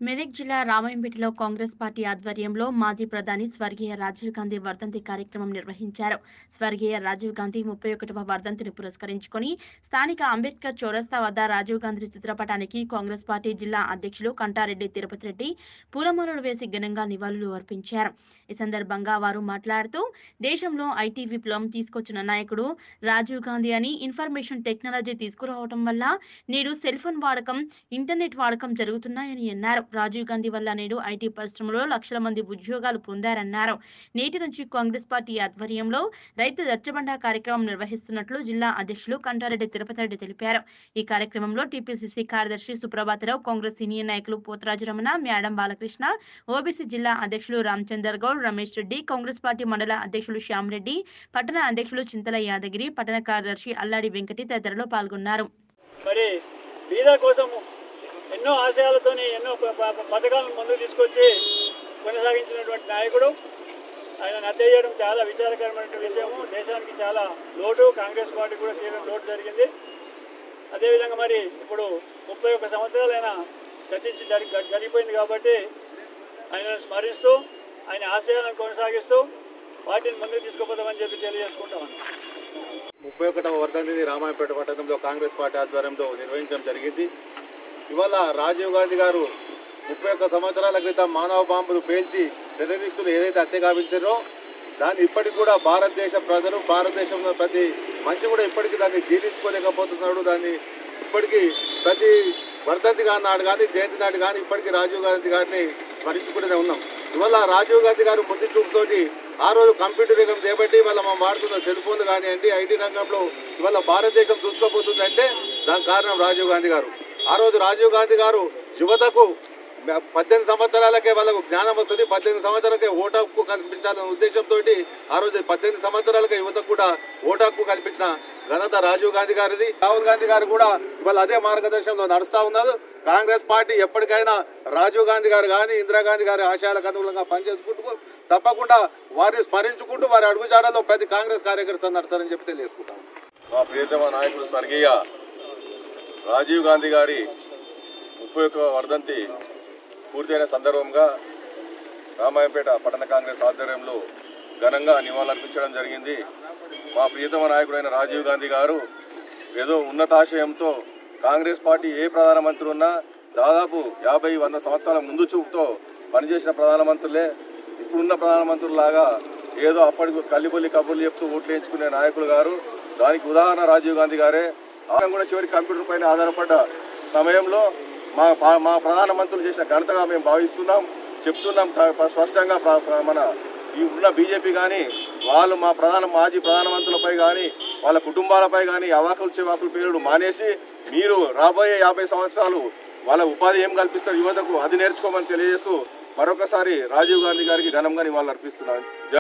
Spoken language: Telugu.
మెదక్ జిల్లా రామాయంపేటలో కాంగ్రెస్ పార్టీ ఆధ్వర్యంలో మాజీ ప్రధాని స్వర్గీయ రాజీవ్ గాంధీ వర్ధంతి కార్యక్రమం నిర్వహించారు స్వర్గీయ రాజీవ్ గాంధీ ముప్పై ఒకటవ వర్ధంతిని పురస్కరించుకొని స్థానిక అంబేద్కర్ చౌరస్తా వద్ద రాజీవ్ గాంధీ చిత్రపటానికి కాంగ్రెస్ పార్టీ జిల్లా అధ్యక్షులు కంటారెడ్డి తిరుపతి రెడ్డి పూలమాలలు వేసి ఘనంగా నివాళులు అర్పించారు ఈ సందర్భంగా వారు మాట్లాడుతూ దేశంలో ఐటీ విప్లవం తీసుకొచ్చిన నాయకుడు రాజీవ్ గాంధీ అని ఇన్ఫర్మేషన్ టెక్నాలజీ తీసుకురావడం వల్ల నేడు సెల్ ఫోన్ వాడకం ఇంటర్నెట్ వాడకం జరుగుతున్నాయని అన్నారు రాజీవ్ గాంధీ వల్ల నేడు ఐటీ పరిశ్రమలో లక్షల మంది ఉద్యోగాలు పొందారన్నారు నేటి నుంచి కాంగ్రెస్ పార్టీ ఆధ్వర్యంలో రైతు రచ్చబండ కార్యక్రమం నిర్వహిస్తున్నట్లు జిల్లా అధ్యక్షులు కంటారెడ్డి తిరుపతి రెడ్డి తెలిపారు ఈ కార్యక్రమంలో టీపీసీసీ కార్యదర్శి సుప్రభాతరావు కాంగ్రెస్ సీనియర్ నాయకులు పోతరాజు రమణ మ్యాడం బాలకృష్ణ ఓబీసీ జిల్లా అధ్యక్షులు రామచందర్ గౌడ్ రమేష్ రెడ్డి కాంగ్రెస్ పార్టీ మండల అధ్యక్షులు శ్యామ్ రెడ్డి పట్టణ అధ్యక్షులు చింతల యాదగిరి పట్టణ కార్యదర్శి అల్లాడి వెంకటి తదితరులు పాల్గొన్నారు మరి బీద కోసం ఎన్నో ఆశయాలతోని ఎన్నో ప- ప- పథకాలను ముందుకు తీసుకొచ్చి కొనసాగించినటువంటి నాయకుడు ఆయన హత్య చేయడం చాలా విచారకరమైన విషయము దేశానికి చాలా లోటు కాంగ్రెస్ పార్టీ కూడా తీవ్ర లోటు జరిగింది అదేవిధంగా మరి ఇప్పుడు ముప్పై ఒక్క సంవత్సరాలైన గతించి జరి గ- జరిగిపోయింది కాబట్టి ఆయనను స్మరిస్తూ ఆయన ఆశయాలను కొనసాగిస్తూ వాటిని ముందుకు తీసుకుపోతామని చెప్పి తెలియజేసుకుంటామని ముప్పై ఒకటవ వర్ధంతిని రామాయపేట పట్టణంలో కాంగ్రెస్ పార్టీ ఆధ్వర్యంలో నిర్వహించడం జరిగింది ఇవాళ రాజీవ్ గాంధీ గారు ముప్పై ఒక్క సంవత్సరాల క్రితం మానవ బాంబులు పేల్చి టెర్రరిస్టులు ఏదైతే హత్య గావించారో దాన్ని ఇప్పటికి కూడా భారతదేశ ప్రజలు భారతదేశంలో ప్రతి మనిషి కూడా ఇప్పటికీ దాన్ని జీర్ణించుకోలేకపోతున్నాడు దాన్ని ఇప్పటికీ ప్రతి వర్ధంతి గారి నాడు కానీ జయంతి నాడు కానీ ఇప్పటికీ రాజీవ్ గాంధీ గారిని స్మరించుకుంటూనే ఉన్నాం ఇవాళ రాజీవ్ గాంధీ గారు ముందు చూపుతోటి ఆ రోజు కంప్యూటర్ యుగం చేపట్టి ఇవాళ మనం వాడుతున్న సెల్ ఫోన్లు కానివ్వండి ఐటీ రంగంలో ఇవాళ భారతదేశం దూసుకోబోతుందంటే దానికి కారణం రాజీవ్ గాంధీ గారు ఆ రోజు రాజీవ్ గాంధీ గారు యువతకు పద్దెనిమిది సంవత్సరాలకే వాళ్ళకు జ్ఞానం వస్తుంది పద్దెనిమిది సంవత్సరాలకే ఓటు హక్కు కల్పించాలనే ఉద్దేశంతో ఆ రోజు పద్దెనిమిది సంవత్సరాలకే యువతకు కూడా ఓటు హక్కు కల్పించిన ఘనత రాజీవ్ గాంధీ గారిది రాహుల్ గాంధీ గారు కూడా ఇవాళ అదే మార్గదర్శనంలో నడుస్తా ఉన్నారు కాంగ్రెస్ పార్టీ ఎప్పటికైనా రాజీవ్ గాంధీ గారు కానీ ఇందిరాగాంధీ గారి ఆశయాలకు అనుగుణంగా పనిచేసుకుంటూ తప్పకుండా వారిని స్మరించుకుంటూ వారి అడుగుజాడలో ప్రతి కాంగ్రెస్ కార్యకర్త నడతారని చెప్పి తెలియజేసుకుంటాం మా ప్రియతమ నాయకుడు స్వర్గీయ రాజీవ్ గాంధీ గారి ముప్పై ఒక్క వర్ధంతి పూర్తయిన సందర్భంగా రామాయంపేట పట్టణ కాంగ్రెస్ ఆధ్వర్యంలో ఘనంగా నివాళులర్పించడం జరిగింది మా ప్రియతమ నాయకుడైన రాజీవ్ గాంధీ గారు ఏదో ఉన్నతాశయంతో కాంగ్రెస్ పార్టీ ఏ ప్రధానమంత్రి ఉన్నా దాదాపు యాభై వంద సంవత్సరాల ముందు చూపుతో పనిచేసిన ప్రధానమంత్రులే ఇప్పుడున్న ప్రధానమంత్రులాగా ఏదో అప్పటికి కల్లిబొల్లి కబుర్లు చెప్తూ ఓట్లు వేయించుకునే నాయకులు గారు దానికి ఉదాహరణ రాజీవ్ గాంధీ గారే ఆయన కూడా చివరి కంప్యూటర్ పైన ఆధారపడ్డ సమయంలో మా పా- మా ప్రధానమంత్రులు చేసిన ఘనతగా మేము భావిస్తున్నాం చెప్తున్నాం త- స్పష్టంగా ప్ర- ప్ర- మన ఈ ఉన్న బీజేపీ కానీ వాళ్ళు మా ప్రధాన మాజీ ప్రధానమంత్రులపై కానీ వాళ్ళ కుటుంబాలపై కానీ అవాకులు చెవాకులు పేరుడు మానేసి మీరు రాబోయే యాభై సంవత్సరాలు వాళ్ళ ఉపాధి ఏం కల్పిస్తారు యువతకు అది నేర్చుకోమని తెలియజేస్తూ మరొకసారి రాజీవ్ గాంధీ గారికి ఘనంగా నివాళులు అర్పిస్తున్నాను